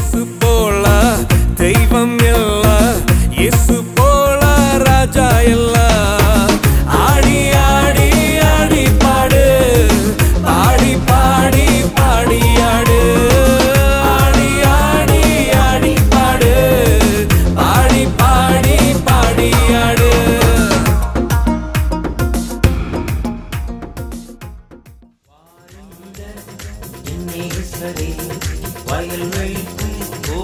இயேசு போல தெய்வம் இல்ல இயேசு போல ராஜா இல்ல ஆடி ஆடி ஆடி பாடு பாடி பாடி பாடி ஆடு ஆடி ஆடி ஆடி பாடு பாடி பாடி பாடி ஆடு நேசரே வயல்வெளிக்கு போ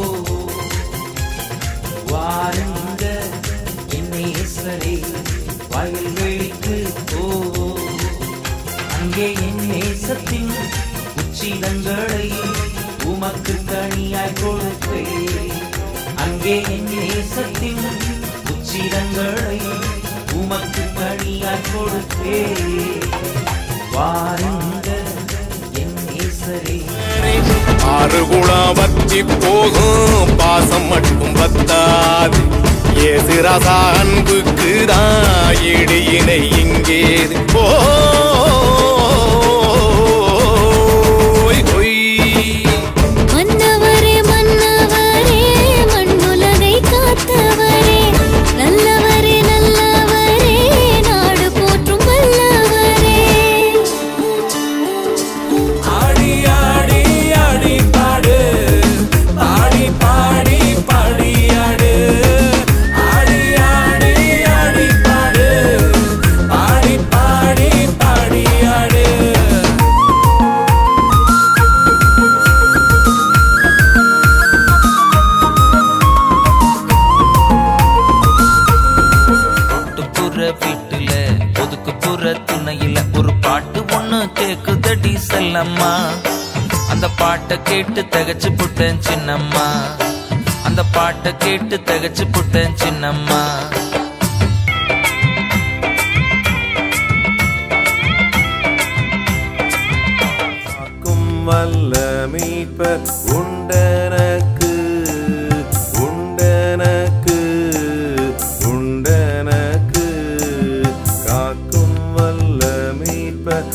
வாருங்க என் நேசரே வயல்வெளிக்கு போ அங்கே என் நேசத்தின் உச்சிதங்களை உமக்கு கனியாய் கொடுப்பே அங்கே என் நேசத்தின் உச்சிதங்களை உமக்கு கனியாய் கொடுப்பே வாருங்க என் நேசரே ஆறு குணம் வற்றி போகும் பாசம் மட்டும் பத்தாது ஏசு ராசா அன்புக்கு தான் இடையினை இங்கே போய் பொய் மன்னவரே மன்னவரே மண்ணுலகை காத்தவரே நல்லவரே நல்லவரே நாடு போற்றும் வல்லவரே ஆடி ஆடி ஆடி பாடு பாடி பாடி பாடி ஆடு ஆடி ஆடி ஆடி பாடு பாடி பாடி பாடி ஆடு ஒட்டுப்புற வீட்டுல ஒதுக்குப்புற துணையில ஒரு பாட்டு ஒண்ணு கேக்குதடி செல்லம்மா அந்த பாட்டை கேட்டு தகச்சு புட்டேன் சின்னம்மா அந்த பாட்டை கேட்டு தகச்சு புட்டேன் சின்னம்மா காக்கும் வல்ல மீட்பர் உண்டனக்கு உண்டனக்கு உண்டனக்கு காக்கும் வல்ல மீட்பர்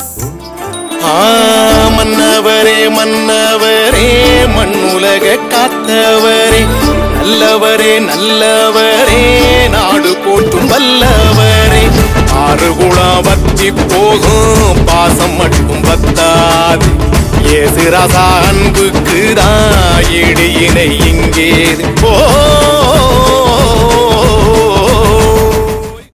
மன்னவரே மன்னவரே மண்ணுலக காத்தவரே நல்லவரே நல்லவரே நாடு போட்டும் வல்லவரே ஆறு குணம் வற்றி போகும் பாசம் மட்டும் பத்தாது ஏசு ராசா அன்புக்கு தான் இடையினை இங்கே போ